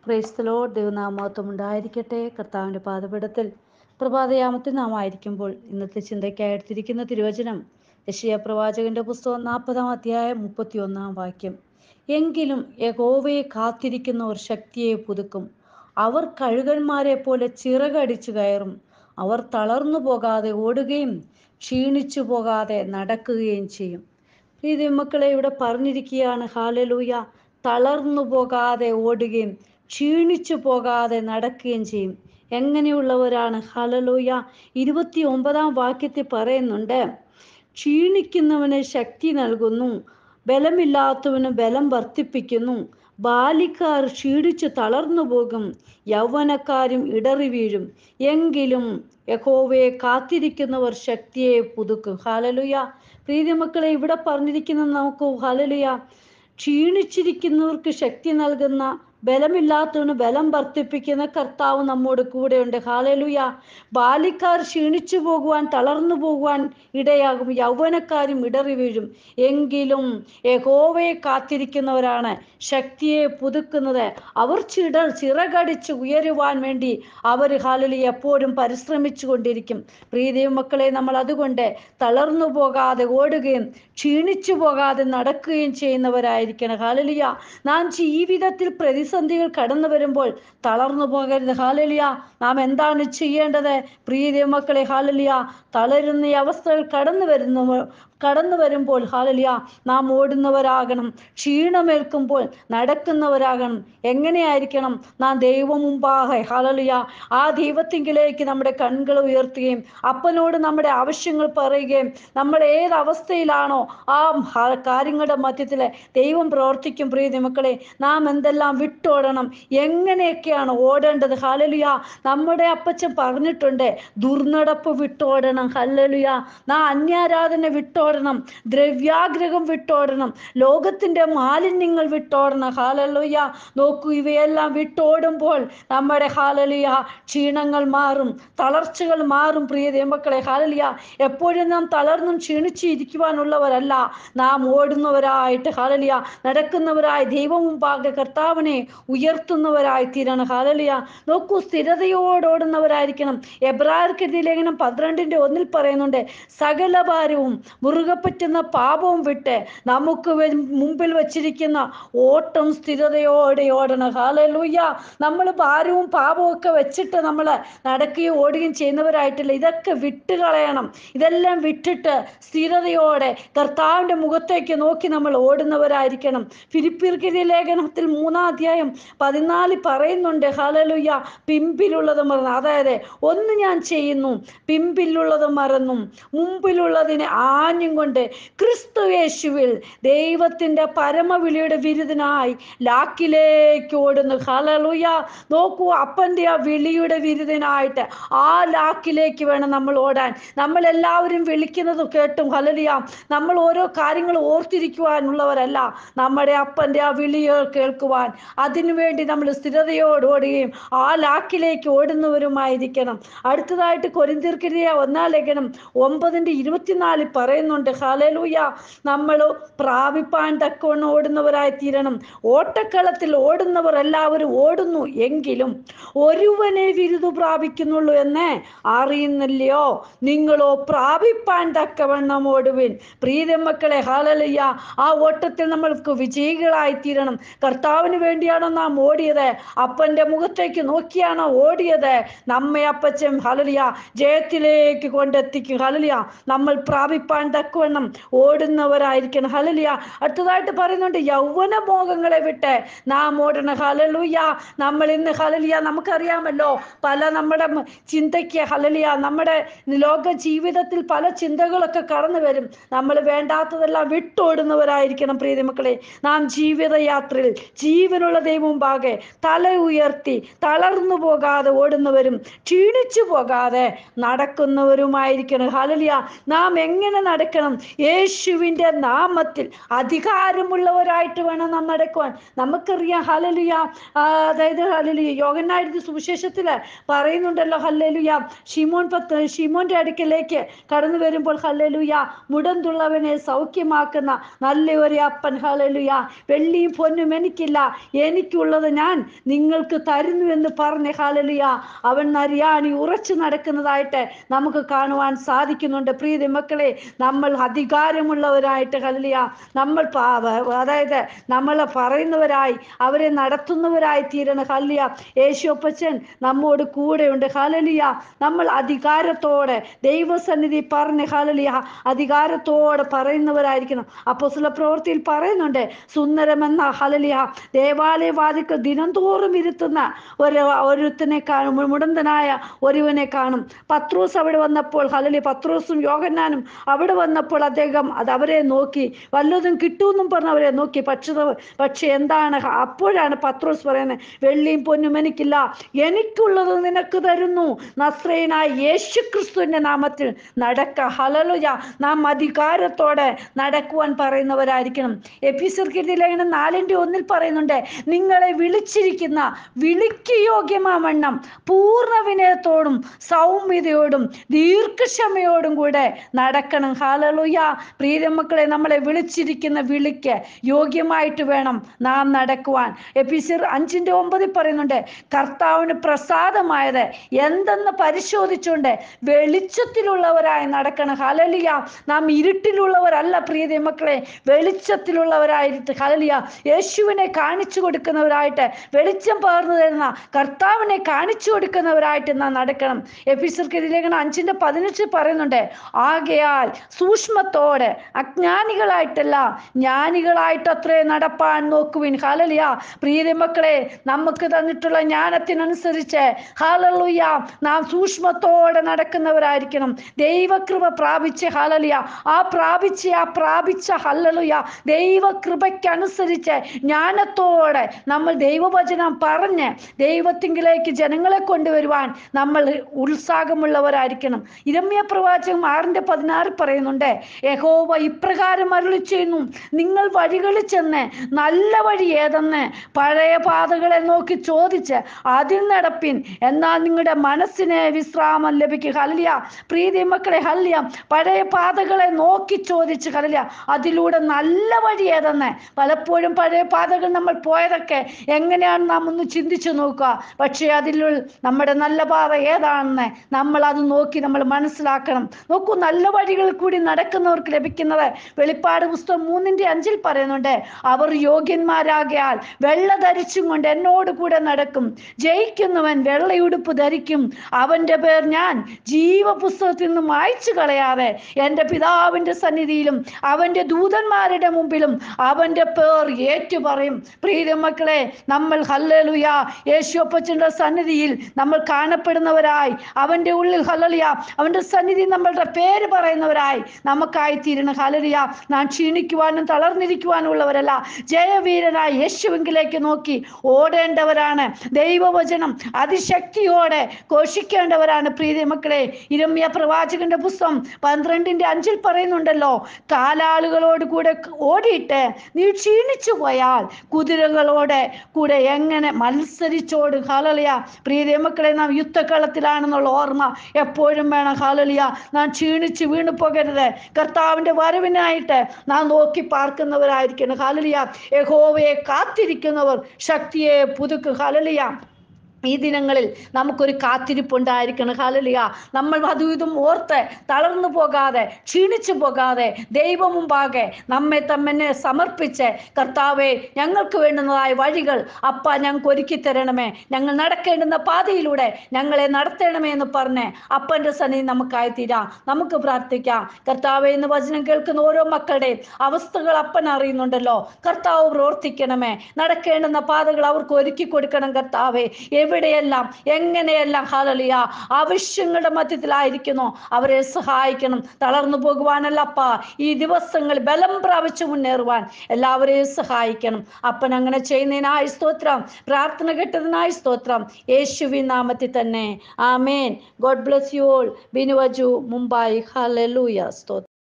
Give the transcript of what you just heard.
ക്രൈസ്തലോ ദൈവനാമത്വം ഉണ്ടായിരിക്കട്ടെ കർത്താവിൻ്റെ പാദപീഠത്തിൽ പ്രഭാതയാമത്തിൽ നാം ആയിരിക്കുമ്പോൾ ഇന്നത്തെ ചിന്തയ്ക്കായി എടുത്തിരിക്കുന്ന തിരുവചനം യശയ പ്രവാചകന്റെ പുസ്തകം നാൽപ്പതാം അധ്യായം മുപ്പത്തിയൊന്നാം വാക്യം എങ്കിലും യഹോവയെ കാത്തിരിക്കുന്നവർ ശക്തിയെ പുതുക്കും അവർ കഴുകന്മാരെ പോലെ ചിറകടിച്ചു കയറും അവർ തളർന്നു പോകാതെ ഓടുകയും ക്ഷീണിച്ചു പോകാതെ നടക്കുകയും ചെയ്യും ഈ മക്കളെ ഇവിടെ പറഞ്ഞിരിക്കുകയാണ് ഹാലലൂയ തളർന്നു പോകാതെ ഓടുകയും ക്ഷീണിച്ചു പോകാതെ നടക്കുകയും ചെയ്യും എങ്ങനെയുള്ളവരാണ് ഹലലൂയ ഇരുപത്തി ഒമ്പതാം വാക്യത്തിൽ പറയുന്നുണ്ട് ക്ഷീണിക്കുന്നവന് ശക്തി നൽകുന്നു ബലമില്ലാത്തവന് ബലം വർദ്ധിപ്പിക്കുന്നു ബാലിക്കാർ ക്ഷീണിച്ചു തളർന്നു പോകും യൗവനക്കാരും ഇടറി വീഴും എങ്കിലും യഹോവയെ കാത്തിരിക്കുന്നവർ ശക്തിയെ പുതുക്കും ഹാലലുയ പ്രീതി മക്കളെ ഇവിടെ പറഞ്ഞിരിക്കുന്നത് നമുക്ക് ഹാലലുയ ക്ഷീണിച്ചിരിക്കുന്നവർക്ക് ശക്തി നൽകുന്ന ബലമില്ലാത്തവന് ബലം വർദ്ധിപ്പിക്കുന്ന കർത്താവ് നമ്മോട് കൂടെയുണ്ട് ഹാലലുയ ബാലിക്കാർ ക്ഷീണിച്ചു പോകുവാൻ തളർന്നു പോകുവാൻ ഇടയാകും യൗവനക്കാരും ഇടറി വീഴും എങ്കിലും യഹോവയെ കാത്തിരിക്കുന്നവരാണ് ശക്തിയെ പുതുക്കുന്നത് അവർ ചിട ചിറകടിച്ച് ഉയരുവാൻ വേണ്ടി അവർ ഹാലലി എപ്പോഴും പരിശ്രമിച്ചു കൊണ്ടിരിക്കും പ്രീതിയും മക്കളെ നമ്മൾ അതുകൊണ്ട് തളർന്നു പോകാതെ ഓടുകയും ക്ഷീണിച്ചു പോകാതെ നടക്കുകയും ചെയ്യുന്നവരായിരിക്കണം ഹാലലിയ നാം ജീവിതത്തിൽ പ്രതിസന്ധികൾ കടന്നു വരുമ്പോൾ തളർന്നു പോകരുത് ഹാലലിയ നാം എന്താണ് ചെയ്യേണ്ടത് പ്രീതി മക്കളെ ഹാലലിയ തളരുന്ന ഈ അവസ്ഥകൾ കടന്നു വരുന്നു കടന്നു വരുമ്പോൾ ഹാലലിയ നാം ഓടുന്നവരാകണം ക്ഷീണമേൽക്കുമ്പോൾ നടക്കുന്നവരാകണം എങ്ങനെയായിരിക്കണം നാം ദൈവം മുമ്പാകെ ഹാലലിയ ആ ദൈവത്തിങ്കിലേക്ക് നമ്മുടെ കൺകൾ ഉയർത്തുകയും അപ്പനോട് നമ്മുടെ ആവശ്യങ്ങൾ പറയുകയും നമ്മൾ ഏത് അവസ്ഥയിലാണോ ആ കാര്യങ്ങളുടെ മധ്യത്തിൽ ദൈവം പ്രവർത്തിക്കും പ്രീതി മക്കളെ നാം എന്തെല്ലാം വിട്ടോടണം എങ്ങനെയൊക്കെയാണ് ഓടേണ്ടത് ഹാലലിയ നമ്മുടെ അപ്പച്ചൻ പറഞ്ഞിട്ടുണ്ട് ദുർനടപ്പ് വിട്ടോടണം ഹല്ലലുയ നാ അന്യാരാധന വിട്ടോ വിട്ടോടണം ദ്രവ്യാഗ്രഹം വിട്ടോടണം ലോകത്തിൻ്റെ മാലിന്യങ്ങൾ വിട്ടോടണം ഹാലലുയ നോക്കൂ ഇവയെല്ലാം വിട്ടോടുമ്പോൾ നമ്മുടെ ഹാലലിയ ക്ഷീണങ്ങൾ മാറും തളർച്ചകൾ മാറും പ്രിയ ദൈവമക്കളെ ഹാലലിയ എപ്പോഴും നാം തളർന്നും ക്ഷീണിച്ചു ഇരിക്കുവാനുള്ളവരല്ല നാം ഓടുന്നവരായിട്ട് ഹാലലിയ നടക്കുന്നവരായി ദൈവം മുമ്പാകെ കർത്താവിനെ ഉയർത്തുന്നവരായി തീരണം ഹാലലിയ നോക്കൂ സ്ഥിരതയോടോടുന്നവരായിരിക്കണം എബ്രാർക്കെതി ലേഖനം പന്ത്രണ്ടിൻ്റെ ഒന്നിൽ പറയുന്നുണ്ട് സകല ഭാരവും മുറുകെ പറ്റുന്ന പാപവും വിട്ട് നമുക്ക് മുമ്പിൽ വച്ചിരിക്കുന്ന ഓട്ടം സ്ഥിരതയോടെ ഓടണം ഹാലലൂയ്യ നമ്മൾ ഭാരവും പാപവും ഒക്കെ വെച്ചിട്ട് നമ്മൾ നടക്കുകയും ഓടുകയും ചെയ്യുന്നവരായിട്ടില്ല ഇതൊക്കെ വിട്ട് കളയണം ഇതെല്ലാം വിട്ടിട്ട് സ്ഥിരതയോടെ കർത്താവിൻ്റെ മുഖത്തേക്ക് നോക്കി നമ്മൾ ഓടുന്നവരായിരിക്കണം ഫിലിപ്പിർക്കിരി ലേഖനത്തിൽ മൂന്നാം അധ്യായം പതിനാല് പറയുന്നുണ്ട് ഹാലലുയ്യ പിമ്പിലുള്ളത് മറന്നു അതായത് ഒന്ന് ഞാൻ ചെയ്യുന്നു പിമ്പിലുള്ളത് മറന്നും മുമ്പിലുള്ളതിനെ ആഞ്ഞും കൊണ്ട് ക്രിസ്തു യേശുവിൽ ദൈവത്തിൻ്റെ പരമവിളിയുടെ വിരുദ്ധനായി ലാക്കിലേക്ക് ഓടുന്നു ഹലലുയ നോക്കൂ അപ്പൻ്റെ ആ വിളിയുടെ വിരുദ്ധനായിട്ട് ആ ലാക്കിലേക്ക് വേണം നമ്മൾ ഓടാൻ നമ്മൾ എല്ലാവരും വിളിക്കുന്നത് കേട്ടും ഹലലിയ നമ്മൾ ഓരോ കാര്യങ്ങൾ ഓർത്തിരിക്കുവാനുള്ളവരല്ല നമ്മുടെ അപ്പൻ്റെ ആ വിളികൾ കേൾക്കുവാൻ അതിനുവേണ്ടി നമ്മൾ സ്ഥിരതയോട് ഓടുകയും ആ ലാക്കിലേക്ക് ഓടുന്നവരുമായിരിക്കണം അടുത്തതായിട്ട് കൊരിന്തിർക്കിരിയ ഒന്നാം ലേഖനം ഒമ്പതിൻ്റെ ഇരുപത്തിനാലിൽ പറയുന്നുണ്ട് ഹാലലൂയ നമ്മൾ പ്രാപിപ്പാൻ തക്കവണ്ണം ഓടുന്നവരായി തീരണം ഓട്ടക്കളത്തിൽ ഓടുന്നവർ എല്ലാവരും ഓടുന്നു എങ്കിലും ഒരുവനെ വിരുദു പ്രാപിക്കുന്നുള്ളൂ എന്ന് അറിയുന്നില്ലയോ നിങ്ങളോ പ്രാപിപ്പാൻ തക്കവണ്ണം ഓടുവിൻ പ്രീതമക്കളെ ഹാലലയ്യ ആ ഓട്ടത്തിൽ നമ്മൾക്ക് വിജയികളായി തീരണം കർത്താവിന് വേണ്ടിയാണോ നാം ഓടിയത് അപ്പൻ്റെ മുഖത്തേക്ക് നോക്കിയാണോ ഓടിയത് നമ്മെ അപ്പച്ചൻ ഹലലിയ ജയത്തിലേക്ക് കൊണ്ടെത്തിക്കും ഹലലിയ നമ്മൾ പ്രാപിപ്പാൻ തക്കവണ്ണം ഓടുന്നവരായിരിക്കണം ഹലലിയ അടുത്തതായിട്ട് പറയുന്നുണ്ട് യൗവന മോഹങ്ങളെ വിട്ട് നാം ഓടണം ഹലലുയ നമ്മൾ ഇന്ന് ഹലലിയ നമുക്കറിയാമല്ലോ പല നമ്മുടെ ചിന്തയ്ക്ക് ഹലലിയ നമ്മുടെ ലോക ജീവിതത്തിൽ പല ചിന്തകളൊക്കെ കടന്നു വരും നമ്മൾ വേണ്ടാത്തതെല്ലാം വിട്ടോടുന്നവരായിരിക്കണം പ്രീതി മക്കളെ നാം ജീവിതയാത്രയിൽ ജീവനുള്ള ദൈവമുമ്പാകെ തല ഉയർത്തി തളർന്നു പോകാതെ ഓടുന്നവരും ക്ഷീണിച്ചു പോകാതെ നടക്കുന്നവരുമായിരിക്കണം ഹലലിയ നാം എങ്ങനെ നടക്കണം നടക്കണം യേശുവിൻ്റെ നാമത്തിൽ അധികാരമുള്ളവരായിട്ട് വേണം നാം നടക്കുവാൻ നമുക്കറിയാം ഹലലുയ അതായത് ഹലലുയ യോഗനായിരുന്നു സുവിശേഷത്തിൽ പറയുന്നുണ്ടല്ലോ ഹല്ലലുയ ഷിമോൻ പത്ത് ഷിമോന്റെ അടുക്കലേക്ക് കടന്നു വരുമ്പോൾ ഹല്ലലുയ മുടന്തുള്ളവനെ സൗഖ്യമാക്കുന്ന നല്ല ഒരു അപ്പൻ ഹലലുയ വെള്ളിയും പൊന്നും എനിക്കില്ല എനിക്കുള്ളത് ഞാൻ നിങ്ങൾക്ക് തരുന്നു എന്ന് പറഞ്ഞ് ഹലലുയ അവൻ നരിയാണി ഉറച്ചു നടക്കുന്നതായിട്ട് നമുക്ക് കാണുവാൻ സാധിക്കുന്നുണ്ട് പ്രീതി മക്കളെ നമ്മൾ അധികാരമുള്ളവരായിട്ട് ഹലലിയ നമ്മൾ പാ- അതായത് നമ്മൾ പറയുന്നവരായി അവരെ നടത്തുന്നവരായി തീരണം ഹല്ലിയ യേശുപ്പച്ചൻ നമ്മോട് കൂടെയുണ്ട് ഹലലിയ നമ്മൾ അധികാരത്തോടെ ദൈവസന്നിധി പറഞ്ഞ് ഹലലിയ അധികാരത്തോടെ പറയുന്നവരായിരിക്കണം അപ്പോസ്തല പ്രവൃത്തിയിൽ പറയുന്നുണ്ട് സുന്ദരമെന്ന ഹലലിയ ദേവാലയ വാതിക്കൽ ദിനംതോറും ഇരുത്തുന്ന ഒരു ഒരുത്തനെ കാണും മുടന്തനായ ഒരുവനെ കാണും പത്രോസ് അവിടെ വന്നപ്പോൾ ഹലലി പത്രോസും യോഹന്നാനും അവിടെ വന്നപ്പോൾ അദ്ദേഹം അത് അവരെ നോക്കി വല്ലതും കിട്ടുമെന്നും പറഞ്ഞ് അവരെ നോക്കി പക്ഷേ പക്ഷെ എന്താണ് അപ്പോഴാണ് പത്രോസ് പറയുന്നത് വെള്ളിയും പൊന്നും എനിക്കില്ല എനിക്കുള്ളത് നിനക്ക് തരുന്നു നസ്രയനായ യേശു ക്രിസ്തുവിന്റെ നാമത്തിൽ നടക്ക ഹലലുയ നാം അധികാരത്തോടെ നടക്കുവാൻ പറയുന്നവരായിരിക്കണം എപ്പിസർക്കിന്റെ ലേഖനം നാലിന്റെ ഒന്നിൽ പറയുന്നുണ്ട് നിങ്ങളെ വിളിച്ചിരിക്കുന്ന വിളിക്ക് യോഗ്യമാവണ്ണം പൂർണ്ണ വിനയത്തോടും സൗമ്യതയോടും ദീർഘക്ഷമയോടും കൂടെ നടക്കണം ഹാലലുയ പ്രീതമക്കളെ നമ്മളെ വിളിച്ചിരിക്കുന്ന വിളിക്ക് യോഗ്യമായിട്ട് വേണം നാം നടക്കുവാൻ എപ്പിസിർ അഞ്ചിന്റെ ഒമ്പതിൽ പറയുന്നുണ്ട് കർത്താവിന് പ്രസാദമായത് എന്തെന്ന് പരിശോധിച്ചുകൊണ്ട് വെളിച്ചത്തിലുള്ളവരായി നടക്കണം ഹലലിയ നാം ഇരുട്ടിലുള്ളവരല്ല പ്രീതി മക്കളെ വെളിച്ചത്തിലുള്ളവരായിട്ട് ഹലലിയ യേശുവിനെ കാണിച്ചു കൊടുക്കുന്നവരായിട്ട് വെളിച്ചം പകർന്നു തരുന്ന കർത്താവിനെ കാണിച്ചു കൊടുക്കുന്നവരായിട്ട് നാം നടക്കണം എഫിസർക്ക് ലേഖനം അഞ്ചിന്റെ പതിനെട്ട് പറയുന്നുണ്ട് ആകയാൽ സൂക്ഷ്മത്തോടെ അജ്ഞാനികളായിട്ടല്ല ജ്ഞാനികളായിട്ട് അത്രേ നടപ്പാൻ നോക്കുവിൻ ഹാലലിയ പ്രീതി മക്കളെ നമുക്ക് തന്നിട്ടുള്ള ജ്ഞാനത്തിനനുസരിച്ച് ഹാലലുയ നാം സൂക്ഷ്മത്തോടെ നടക്കുന്നവരായിരിക്കണം ദൈവകൃപ പ്രാപിച്ച് ഹാലലിയ ആ പ്രാപിച്ച ആ പ്രാപിച്ച ഹല്ലലുയ ദൈവകൃപയ്ക്കനുസരിച്ച് ജ്ഞാനത്തോടെ നമ്മൾ ദൈവവചനം പറഞ്ഞ് ദൈവത്തിങ്കിലേക്ക് ജനങ്ങളെ കൊണ്ടുവരുവാൻ നമ്മൾ ഉത്സാഹമുള്ളവരായിരിക്കണം ഇരമ്യ പ്രവാചകം ആറിന്റെ പതിനാറ് പറയുന്നുണ്ട് യഹോവ ഇപ്രകാരം അരുളി ചെയ്യുന്നു നിങ്ങൾ വഴികളിൽ ചെന്ന് നല്ല വഴി ഏതെന്ന് പഴയ പാതകളെ നോക്കി ചോദിച്ച് അതിൽ നടപ്പിൻ എന്നാൽ നിങ്ങളുടെ മനസ്സിന് വിശ്രാമം ലഭിക്കും ഹല്ലിയ പ്രീതി മക്കളെ ഹല്ലിയ പഴയ പാതകളെ നോക്കി ചോദിച്ച് ഹല്ലിയ അതിലൂടെ നല്ല വഴി ഏതെന്ന് പലപ്പോഴും പഴയ പാതകൾ നമ്മൾ പോയതൊക്കെ എങ്ങനെയാണ് നാം ഒന്ന് ചിന്തിച്ചു നോക്കുക പക്ഷേ അതിലുള്ള നമ്മുടെ നല്ല പാത ഏതാണെന്ന് നമ്മൾ അത് നോക്കി നമ്മൾ മനസ്സിലാക്കണം നോക്കൂ നല്ല വഴികളിൽ കൂടി നടക്കുന്നവർക്ക് ലഭിക്കുന്നത് വെളിപ്പാട് പുസ്തകം മൂന്നിന്റെ അഞ്ചിൽ പറയുന്നുണ്ട് അവർ യോഗ്യന്മാരാകിയാൽ വെള്ള ധരിച്ചും കൊണ്ട് എന്നോട് കൂടെ നടക്കും ജയിക്കുന്നവൻ വെള്ളയുടുപ്പ് ധരിക്കും അവന്റെ പേർ ഞാൻ ജീവപുസ്തകത്തിൽ നിന്നും മായ്ച്ചു കളയാതെ എൻ്റെ പിതാവിൻ്റെ സന്നിധിയിലും അവൻ്റെ ദൂതന്മാരുടെ മുമ്പിലും അവൻ്റെ പേർ ഏറ്റുപറയും പ്രീതി മക്കളെ നമ്മൾ ഹല്ലലുയ യേശുപ്പച്ചൻ്റെ സന്നിധിയിൽ നമ്മൾ കാണപ്പെടുന്നവരായി അവൻ്റെ ഉള്ളിൽ ഹല്ലലിയ അവൻ്റെ സന്നിധി നമ്മളുടെ പേര് പറയുന്നവരായി നമുക്കായി തീരുന്ന ഹലലിയ നാം ക്ഷീണിക്കുവാനും തളർന്നിരിക്കുവാനും ഉള്ളവരല്ല ജയവീരനായി യേശുവിങ്കിലേക്ക് നോക്കി ഓടേണ്ടവരാണ് ദൈവവചനം അതിശക്തിയോടെ ഘോഷിക്കേണ്ടവരാണ് പ്രീതി മക്കളെ ഇരമ്യ പ്രവാചകന്റെ പുസ്തകം പന്ത്രണ്ടിന്റെ അഞ്ചിൽ പറയുന്നുണ്ടല്ലോ കാലാളുകളോട് കൂടെ ഓടിയിട്ട് നീ ക്ഷീണിച്ചു പോയാൽ കുതിരകളോട് കൂടെ എങ്ങനെ മത്സരിച്ചോട് ഹാലലിയ പ്രീതി മക്കളെ നാം യുദ്ധക്കളത്തിലാണെന്നുള്ള ഓർമ്മ എപ്പോഴും വേണം ഹാലലിയ നാം ക്ഷീണിച്ച് വീണു പോകരുത് കർത്താവിന്റെ വരവിനായിട്ട് നാം നോക്കി പാർക്കുന്നവരായിരിക്കണം ഹാലലിയ യഹോവയെ കാത്തിരിക്കുന്നവർ ശക്തിയെ പുതുക്കും ഹാലലിയ ഈ ദിനങ്ങളിൽ നമുക്കൊരു കാത്തിരിപ്പുണ്ടായിരിക്കണം ഹാലലിയ നമ്മൾ അതും ഇതും ഓർത്ത് തളർന്നു പോകാതെ ക്ഷീണിച്ചു പോകാതെ ദൈവം മുമ്പാകെ നമ്മെ തമ്മിനെ സമർപ്പിച്ച് കർത്താവെ ഞങ്ങൾക്ക് വേണ്ടുന്നതായ വഴികൾ അപ്പ ഞങ്ങൾക്ക് ഒരുക്കി തരണമേ ഞങ്ങൾ നടക്കേണ്ടുന്ന പാതയിലൂടെ ഞങ്ങളെ നടത്തണമേ എന്ന് പറഞ്ഞ് അപ്പൻ്റെ സന്നിധി നമുക്കായി തീരാം നമുക്ക് പ്രാർത്ഥിക്കാം കർത്താവെ എന്ന് വചനം കേൾക്കുന്ന ഓരോ മക്കളുടെയും അവസ്ഥകൾ അപ്പൻ അറിയുന്നുണ്ടല്ലോ കർത്താവ് പ്രവർത്തിക്കണമേ നടക്കേണ്ടുന്ന പാതകൾ അവർക്ക് ഒരുക്കി കൊടുക്കണം കർത്താവെ എവിടെയെല്ലാം എങ്ങനെയെല്ലാം ഹാലലിയ ആവശ്യങ്ങളുടെ മധ്യത്തിലായിരിക്കുന്നു അവരെ സഹായിക്കണം തളർന്നു പോകുവാനല്ലപ്പ ഈ ദിവസങ്ങൾ ബലം പ്രാപിച്ചു മുന്നേറുവാൻ എല്ലാവരെയും സഹായിക്കണം അപ്പൻ അങ്ങനെ ചെയ്യുന്നതിനായി സ്തോത്രം പ്രാർത്ഥന കേട്ടതിനായി സ്തോത്രം യേശുവി നാമത്തിൽ തന്നെ ആമേൻ ഗോഡ് ബ്ലസ് യു ഓൾ ബിനുവജു മുംബൈ ഹലലൂയ സ്തോത്രം